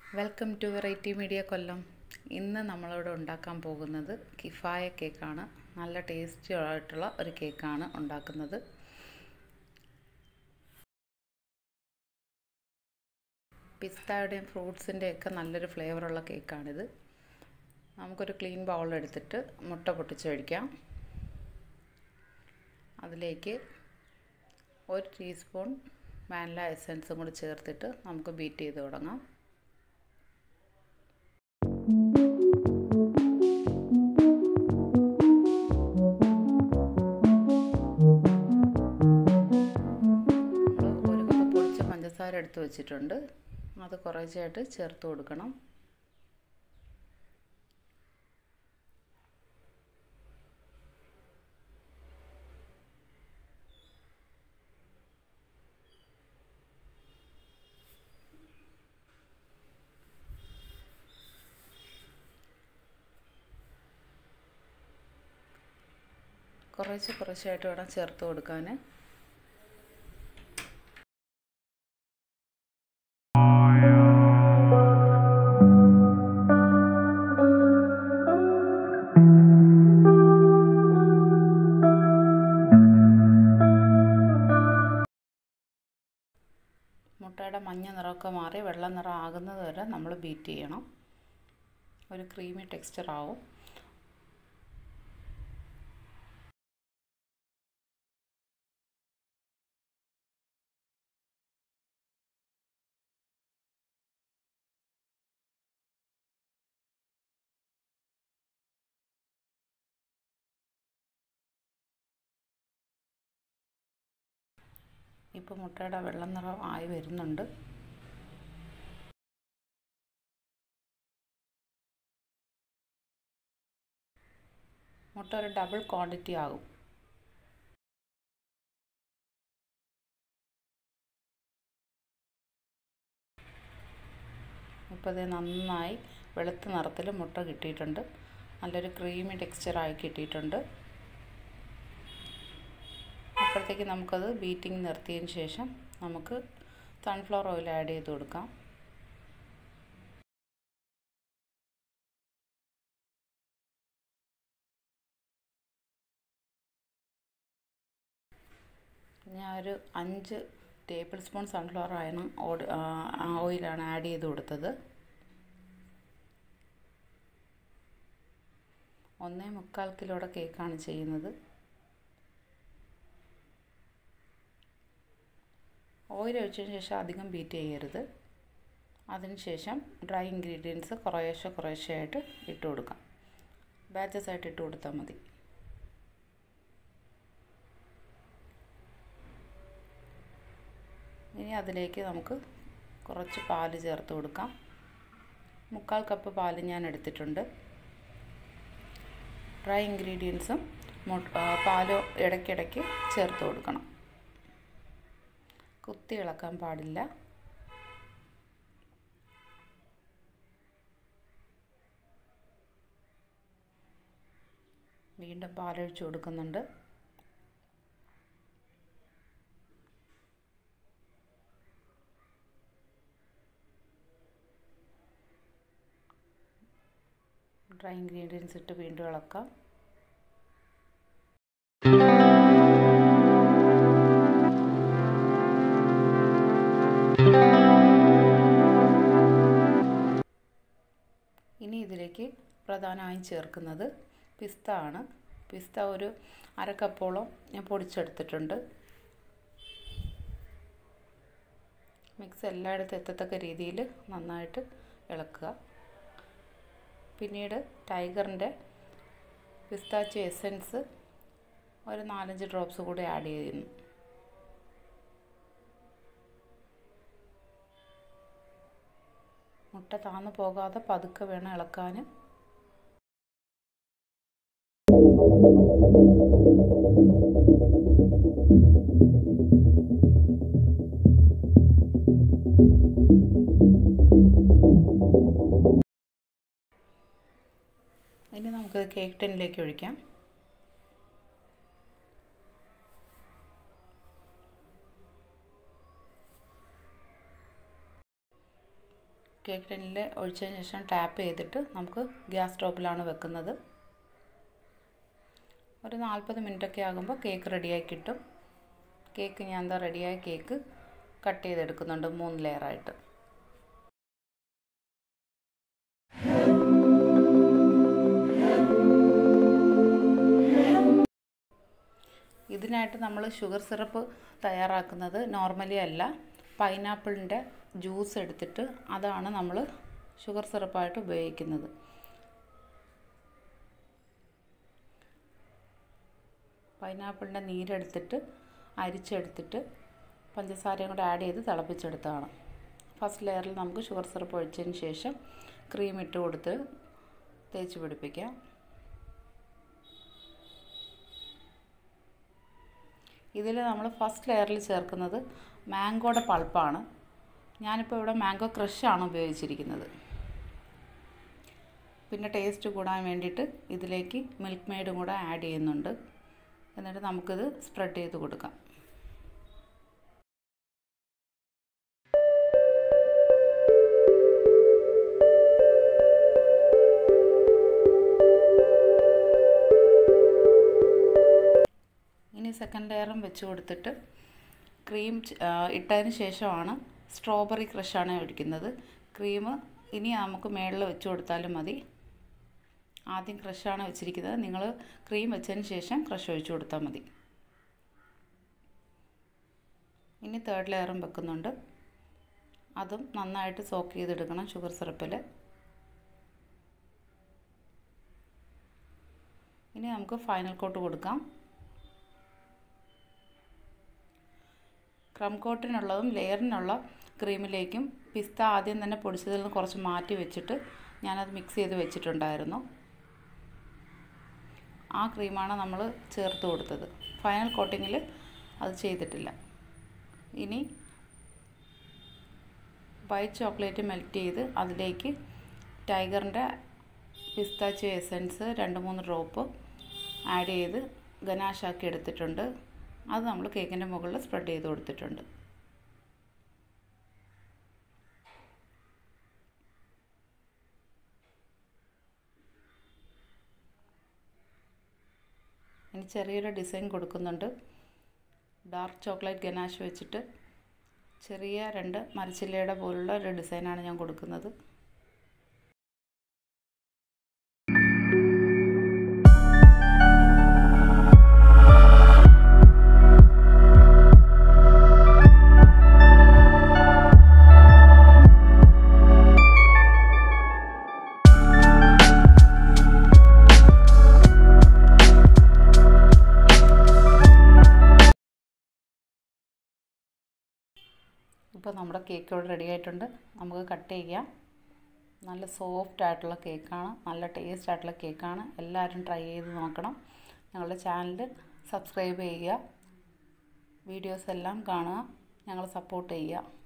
welcome to variety media Kollam ഇന്ന് നമ്മളിവിടെ ഉണ്ടാക്കാൻ പോകുന്നത് കിഫായ കേക്കാണ് നല്ല ടേസ്റ്റി ആയിട്ടുള്ള ഒരു കേക്കാണ് ഉണ്ടാക്കുന്നത് പിസ്തായുടെയും ഫ്രൂട്ട്സിൻ്റെയൊക്കെ നല്ലൊരു ഫ്ലേവറുള്ള കേക്കാണിത് നമുക്കൊരു ക്ലീൻ ബൗൾ എടുത്തിട്ട് മുട്ട പൊട്ടിച്ച് ഒഴിക്കാം അതിലേക്ക് ഒരു ടീസ്പൂൺ വാനില എസൻസും കൂടി ചേർത്തിട്ട് നമുക്ക് ബീറ്റ് ചെയ്ത് തുടങ്ങാം നമ്മൾ ഒരു കപ്പ് പൊടിച്ച പഞ്ചസാര എടുത്ത് വെച്ചിട്ടുണ്ട് അത് കുറേശ്ശായിട്ട് ചേർത്ത് കൊടുക്കണം കുറേശ്ശെ കുറേശ്ശായിട്ട് വേണം ചേർത്ത് കൊടുക്കാൻ മുട്ടയുടെ മഞ്ഞ നിറമൊക്കെ മാറി വെള്ള നിറം ആകുന്നത് വരെ നമ്മൾ ബീറ്റ് ചെയ്യണം ഒരു ക്രീമി ടെക്സ്ചർ ആവും ഇപ്പോൾ മുട്ടയുടെ വെള്ള നിറം ആയി വരുന്നുണ്ട് മുട്ട ഒരു ഡബിൾ ക്വാണ്ടിറ്റി ആകും ഇപ്പോൾ ഇത് നന്നായി വെളുത്ത നിറത്തിൽ മുട്ട കിട്ടിയിട്ടുണ്ട് നല്ലൊരു ക്രീമി ടെക്സ്ചറായി കിട്ടിയിട്ടുണ്ട് അപ്പോഴത്തേക്ക് നമുക്കത് ബീറ്റിംഗ് നിർത്തിയതിന് ശേഷം നമുക്ക് സൺഫ്ലവർ ഓയിൽ ആഡ് ചെയ്ത് കൊടുക്കാം ഞാൻ ഒരു അഞ്ച് ടേബിൾ സ്പൂൺ സൺഫ്ലവർ ആണ് ഓയിലാണ് ആഡ് ചെയ്ത് കൊടുത്തത് ഒന്നേ മുക്കാൽ കിലോയുടെ കേക്കാണ് ചെയ്യുന്നത് ഓയിൽ ഒഴിച്ചതിന് ശേഷം അധികം ബീറ്റ് ചെയ്യരുത് അതിനുശേഷം ഡ്രൈ ഇൻഗ്രീഡിയൻസ് കുറേശ്ശെ കുറേശ്ശെ ആയിട്ട് ഇട്ട് കൊടുക്കാം ബാച്ചസ് ആയിട്ട് ഇട്ട് കൊടുത്താൽ മതി ഇനി അതിലേക്ക് നമുക്ക് കുറച്ച് പാല് ചേർത്ത് കൊടുക്കാം മുക്കാൽ കപ്പ് പാല് ഞാൻ എടുത്തിട്ടുണ്ട് ഡ്രൈ ഇൻഗ്രീഡിയൻസും പാലും ഇടയ്ക്കിടയ്ക്ക് ചേർത്ത് കൊടുക്കണം കുത്തി ഇളക്കാൻ പാടില്ല വീണ്ടും പാലൊഴിച്ച് കൊടുക്കുന്നുണ്ട് ഡ്രൈ ഇൻഗ്രീഡിയൻസ് ഇട്ട് വീണ്ടും ഇളക്കാം ഇനി ഇതിലേക്ക് പ്രധാനമായും ചേർക്കുന്നത് പിസ്ത ആണ് പിസ്ത ഒരു അര കപ്പോളം ഞാൻ പൊടിച്ചെടുത്തിട്ടുണ്ട് മിക്സ് എല്ലായിടത്തും എത്തത്തക്ക രീതിയിൽ നന്നായിട്ട് ഇളക്കുക പിന്നീട് ടൈഗറിൻ്റെ പിസ്താച്ചി എസൻസ് ഒരു നാലഞ്ച് ഡ്രോപ്സ് കൂടി ആഡ് ചെയ്യുന്നു മുട്ട താന്നു പോകാതെ പതുക്കെ വേണം ഇളക്കാൻ ഇനി നമുക്ക് കേക്ക് ടിന്നിലേക്ക് ഒഴിക്കാം കേക്ക് ടിന്നിൽ ഒഴിച്ചതിന് ശേഷം ടാപ്പ് ചെയ്തിട്ട് നമുക്ക് ഗ്യാസ് സ്റ്റോപ്പിലാണ് വെക്കുന്നത് ഒരു നാൽപ്പത് മിനിറ്റൊക്കെ ആകുമ്പോൾ കേക്ക് റെഡിയായി കിട്ടും കേക്ക് ഞാൻ എന്താ റെഡിയായ കേക്ക് കട്ട് ചെയ്തെടുക്കുന്നുണ്ട് മൂന്ന് ലെയറായിട്ട് ഇതിനായിട്ട് നമ്മൾ ഷുഗർ സിറപ്പ് തയ്യാറാക്കുന്നത് നോർമലി അല്ല പൈനാപ്പിളിൻ്റെ ജ്യൂസ് എടുത്തിട്ട് അതാണ് നമ്മൾ ഷുഗർ സിറപ്പായിട്ട് ഉപയോഗിക്കുന്നത് പൈനാപ്പിളിൻ്റെ നീരെടുത്തിട്ട് അരിച്ചെടുത്തിട്ട് പഞ്ചസാരയും കൂടെ ആഡ് ചെയ്ത് തിളപ്പിച്ചെടുത്തതാണ് ഫസ്റ്റ് ലെയറിൽ നമുക്ക് ഷുഗർ സിറപ്പ് ഒഴിച്ചതിന് ശേഷം ക്രീം ഇട്ട് കൊടുത്ത് തേച്ച് പിടിപ്പിക്കാം ഇതിൽ നമ്മൾ ഫസ്റ്റ് ലെയറിൽ ചേർക്കുന്നത് മാംഗോയുടെ പൾപ്പാണ് ഞാനിപ്പോൾ ഇവിടെ മാംഗോ ക്രഷാണ് ഉപയോഗിച്ചിരിക്കുന്നത് പിന്നെ ടേസ്റ്റ് കൂടാൻ വേണ്ടിയിട്ട് ഇതിലേക്ക് മിൽക്ക് മെയ്ഡും കൂടെ ആഡ് ചെയ്യുന്നുണ്ട് എന്നിട്ട് നമുക്കിത് സ്പ്രെഡ് ചെയ്ത് കൊടുക്കാം ഇനി സെക്കൻഡ് ലെയറും വെച്ച് കൊടുത്തിട്ട് ക്രീം ഇട്ടതിന് ശേഷമാണ് സ്ട്രോബെറി ക്രഷാണ് ഒഴിക്കുന്നത് ക്രീം ഇനി നമുക്ക് മേളിൽ വെച്ച് കൊടുത്താലും മതി ആദ്യം ക്രഷാണ് വെച്ചിരിക്കുന്നത് നിങ്ങൾ ക്രീം വെച്ചതിന് ശേഷം ക്രഷ് ഒഴിച്ചു കൊടുത്താൽ മതി ഇനി തേർഡ് ലെയറും വെക്കുന്നുണ്ട് അതും നന്നായിട്ട് സോക്ക് ചെയ്തെടുക്കണം ഷുഗർ സിറപ്പിൽ ഇനി നമുക്ക് ഫൈനൽ കോട്ട് കൊടുക്കാം ക്രം കോട്ടിനുള്ളതും ലെയറിനുള്ള ക്രീമിലേക്കും പിസ്ത ആദ്യം തന്നെ പൊടിച്ചതിൽ നിന്ന് കുറച്ച് മാറ്റി വെച്ചിട്ട് ഞാനത് മിക്സ് ചെയ്ത് വെച്ചിട്ടുണ്ടായിരുന്നു ആ ക്രീമാണ് നമ്മൾ ചേർത്ത് കൊടുത്തത് ഫൈനൽ കോട്ടിങ്ങിൽ അത് ചെയ്തിട്ടില്ല ഇനി വൈറ്റ് ചോക്ലേറ്റ് മെൽറ്റ് ചെയ്ത് അതിലേക്ക് ടൈഗറിൻ്റെ പിസ്താച്ചോ എസൻസ് രണ്ട് മൂന്ന് ഡ്രോപ്പ് ആഡ് ചെയ്ത് ഗനാഷാക്കി എടുത്തിട്ടുണ്ട് അത് നമ്മൾ കേക്കിൻ്റെ മുകളിൽ സ്പ്രെഡ് ചെയ്ത് കൊടുത്തിട്ടുണ്ട് ഇനി ചെറിയൊരു ഡിസൈൻ കൊടുക്കുന്നുണ്ട് ഡാർക്ക് ചോക്ലേറ്റ് ഗനാഷ് വെച്ചിട്ട് ചെറിയ രണ്ട് മരച്ചില്ലയുടെ പോലുള്ള ഒരു ഡിസൈനാണ് ഞാൻ കൊടുക്കുന്നത് ഇപ്പോൾ നമ്മുടെ കേക്ക് ഇവിടെ റെഡി ആയിട്ടുണ്ട് നമുക്ക് കട്ട് ചെയ്യാം നല്ല സോഫ്റ്റ് ആയിട്ടുള്ള കേക്കാണ് നല്ല ടേസ്റ്റ് ആയിട്ടുള്ള കേക്കാണ് എല്ലാവരും ട്രൈ ചെയ്ത് നോക്കണം ഞങ്ങളുടെ ചാനൽ സബ്സ്ക്രൈബ് ചെയ്യുക വീഡിയോസ് എല്ലാം കാണുക ഞങ്ങളെ സപ്പോർട്ട് ചെയ്യുക